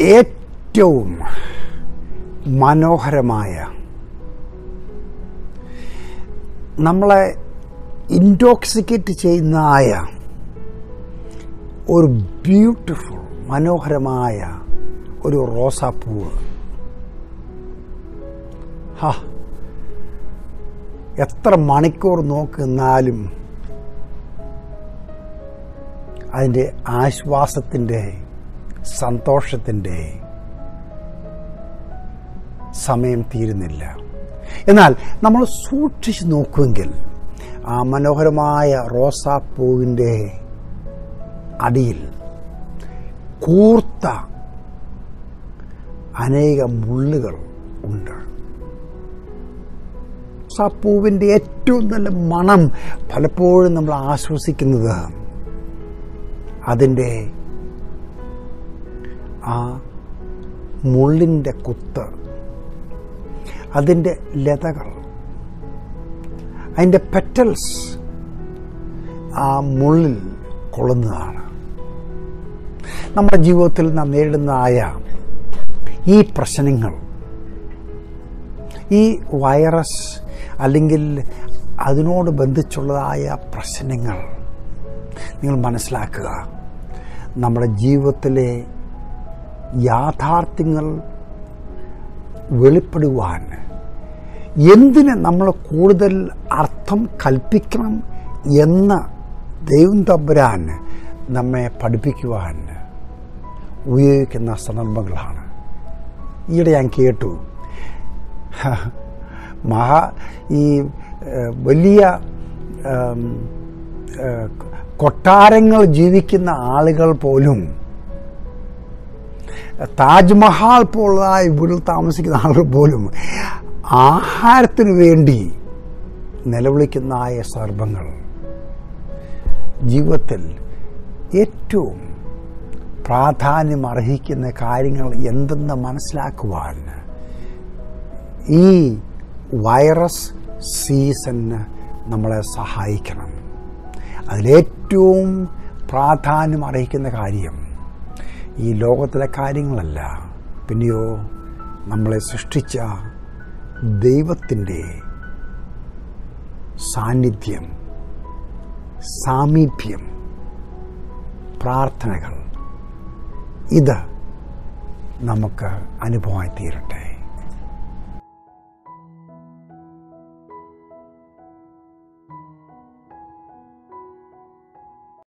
ഏറ്റവും മനോഹരമായ നമ്മളെ ഇൻടോക്സിക്കേറ്റ് ചെയ്യുന്നതായ ഒരു ബ്യൂട്ടിഫുൾ മനോഹരമായ ഒരു റോസാപ്പൂവ് ഹാ എത്ര മണിക്കൂർ നോക്കുന്നാലും അതിൻ്റെ ആശ്വാസത്തിൻ്റെ സന്തോഷത്തിൻ്റെ സമയം തീരുന്നില്ല എന്നാൽ നമ്മൾ സൂക്ഷിച്ച് നോക്കുമെങ്കിൽ ആ മനോഹരമായ റോസാപ്പൂവിൻ്റെ അടിയിൽ കൂർത്ത അനേക മുള്ളുകൾ ഉണ്ട് റോസാപ്പൂവിൻ്റെ ഏറ്റവും നല്ല മണം പലപ്പോഴും നമ്മൾ ആശ്വസിക്കുന്നത് അതിൻ്റെ ആ മുള്ളിൻ്റെ കുത്ത് അതിൻ്റെ ലതകൾ അതിൻ്റെ പെറ്റൽസ് ആ മുള്ളിൽ കൊള്ളുന്നതാണ് നമ്മുടെ ജീവിതത്തിൽ നാം നേരിടുന്നതായ ഈ പ്രശ്നങ്ങൾ ഈ വൈറസ് അല്ലെങ്കിൽ അതിനോട് ബന്ധിച്ചുള്ളതായ പ്രശ്നങ്ങൾ നിങ്ങൾ മനസ്സിലാക്കുക നമ്മുടെ ജീവിതത്തിലെ യാഥാർത്ഥ്യങ്ങൾ വെളിപ്പെടുവാൻ എന്തിന് നമ്മൾ കൂടുതൽ അർത്ഥം കൽപ്പിക്കണം എന്ന് ദൈവം തമ്പുരാൻ നമ്മെ പഠിപ്പിക്കുവാൻ ഉപയോഗിക്കുന്ന സന്ദർഭങ്ങളാണ് ഈയിടെ ഞാൻ കേട്ടു മഹാ ഈ ഏഹ്, വലിയ ഏം, ഏഹ്, കൊട്ടാരങ്ങൾ ജീവിക്കുന്ന ആളുകൾ പോലും താജ്മഹാൽ പോലുള്ളതായ വീട്ടിൽ താമസിക്കുന്ന ആളുകൾ പോലും ആഹാരത്തിന് വേണ്ടി നിലവിളിക്കുന്നതായ സർപ്പങ്ങൾ ജീവിതത്തിൽ ഏറ്റവും പ്രാധാന്യം അർഹിക്കുന്ന കാര്യങ്ങൾ എന്തെന്ന് മനസ്സിലാക്കുവാൻ ഈ വൈറസ് സീസണ് നമ്മളെ സഹായിക്കണം അതിലേറ്റവും പ്രാധാന്യം അർഹിക്കുന്ന കാര്യം ഈ ലോകത്തിലെ കാര്യങ്ങളല്ല പിന്നെയോ നമ്മളെ സൃഷ്ടിച്ച ദൈവത്തിൻ്റെ സാന്നിധ്യം സാമീപ്യം പ്രാർത്ഥനകൾ ഇത് നമുക്ക് അനുഭവമായി തീരട്ടെ